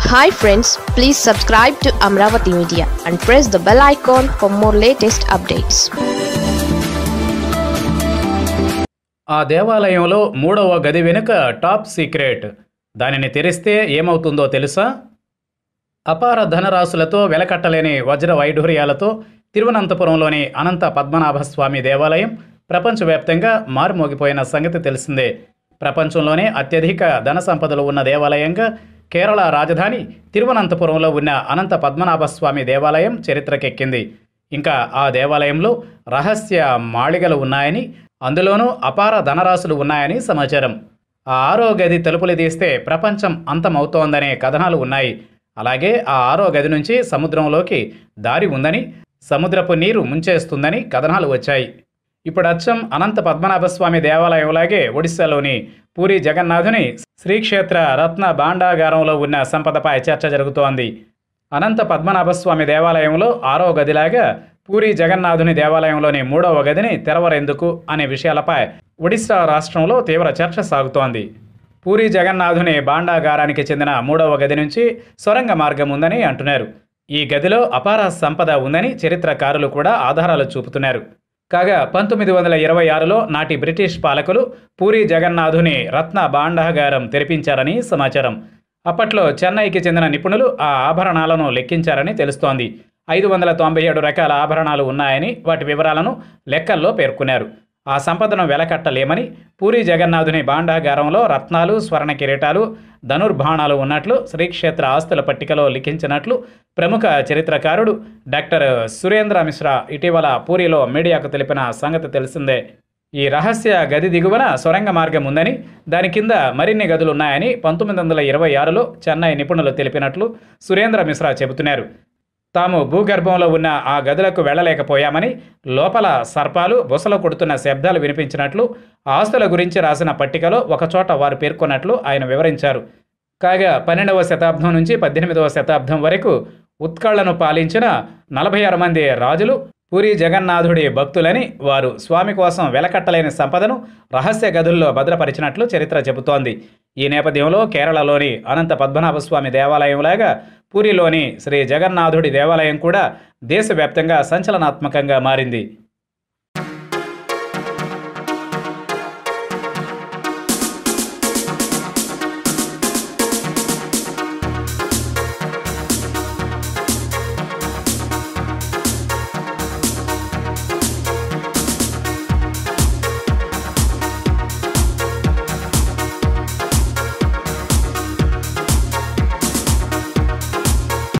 hi friends please subscribe to Amaravati media and press the bell icon for more latest updates ఆ దేవాలయంలో మూడవ గది వెనుక టాప్ సీక్రెట్ దానిని తెరిస్తే ఏమవుతుందో తెలుసా అపార ధనరాశులతో వెలకట్టలేని వజ్ర వైఢూర్యాలతో తిరువనంతపురంలోని అనంత పద్మనాభస్వామి దేవాలయం ప్రపంచవ్యాప్తంగా మారుమోగిపోయిన సంగతి తెలిసిందే ప్రపంచంలోనే అత్యధిక ధన సంపదలు ఉన్న దేవాలయంగా కేరళ రాజధాని తిరువనంతపురంలో ఉన్న అనంత పద్మనాభస్వామి దేవాలయం చరిత్రకెక్కింది ఇంకా ఆ దేవాలయంలో రహస్య మాళిగలు ఉన్నాయని అందులోనూ అపార ధనరాశులు ఉన్నాయని సమాచారం ఆ ఆరో గది తలుపులు తీస్తే ప్రపంచం అంతమవుతోందనే కథనాలు ఉన్నాయి అలాగే ఆ ఆరో గది నుంచి సముద్రంలోకి దారి ఉందని సముద్రపు నీరు ముంచేస్తుందని కథనాలు వచ్చాయి ఇప్పుడు అచ్చం అనంత పద్మనాభస్వామి దేవాలయంలాగే ఒడిశాలోని పూరి జగన్నాథుని శ్రీక్షేత్ర రత్న భాండాగారంలో ఉన్న సంపదపై చర్చ జరుగుతోంది అనంత పద్మనాభస్వామి దేవాలయంలో ఆరో గదిలాగా పూరి జగన్నాథుని దేవాలయంలోని మూడవ గదిని తెరవరెందుకు అనే విషయాలపై ఒడిశా రాష్ట్రంలో తీవ్ర చర్చ సాగుతోంది పూరి జగన్నాథుని భాండాగారానికి చెందిన మూడవ గది నుంచి సొరంగ మార్గం ఉందని అంటున్నారు ఈ గదిలో అపార సంపద ఉందని చరిత్రకారులు కూడా ఆధారాలు చూపుతున్నారు కాగా పంతొమ్మిది వందల ఇరవై ఆరులో నాటి బ్రిటిష్ పాలకులు పూరి జగన్నాథుని రత్న భాండాగారం తెరిపించారని సమాచారం అప్పట్లో చెన్నైకి చెందిన నిపుణులు ఆ ఆభరణాలను లెక్కించారని తెలుస్తోంది ఐదు వందల తొంభై ఏడు రకాల ఆభరణాలు ఉన్నాయని వాటి వివరాలను లెక్కల్లో పేర్కొన్నారు ఆ సంపదను వెలకట్టలేమని పూరి జగన్నాథుని భాండాగారంలో రత్నాలు స్వర్ణ కిరీటాలు ధనుర్బాణాలు ఉన్నట్లు శ్రీక్షేత్ర ఆస్తుల పట్టికలో లిఖించినట్లు ప్రముఖ చరిత్రకారుడు డాక్టర్ సురేంద్ర మిశ్రా ఇటీవల పూరిలో మీడియాకు తెలిపిన సంగతి తెలిసిందే ఈ రహస్య గది దిగువన సొరంగ మార్గం ఉందని దాని కింద మరిన్ని గదులు ఉన్నాయని పంతొమ్మిది వందల ఇరవై ఆరులో చెన్నై నిపుణులు తెలిపినట్లు సురేంద్ర మిశ్రా చెబుతున్నారు తాము భూగర్భంలో ఉన్న ఆ గదులకు వెళ్ళలేకపోయామని లోపల సర్పాలు బుసలు కొడుతున్న శబ్దాలు వినిపించినట్లు ఆస్తుల గురించి రాసిన పట్టికలో ఒకచోట వారు పేర్కొన్నట్లు ఆయన వివరించారు కాగా పన్నెండవ శతాబ్దం నుంచి పద్దెనిమిదవ శతాబ్దం వరకు ఉత్కళ్లను పాలించిన నలభై ఆరు మంది రాజులు పూరి జగన్నాథుడి భక్తులని వారు స్వామి కోసం వెలకట్టలేని సంపదను రహస్య గదుల్లో భద్రపరిచినట్లు చరిత్ర చెబుతోంది ఈ నేపథ్యంలో కేరళలోని అనంత పద్మనాభస్వామి దేవాలయంలాగా పూరిలోని శ్రీ జగన్నాథుడి దేవాలయం కూడా దేశవ్యాప్తంగా సంచలనాత్మకంగా మారింది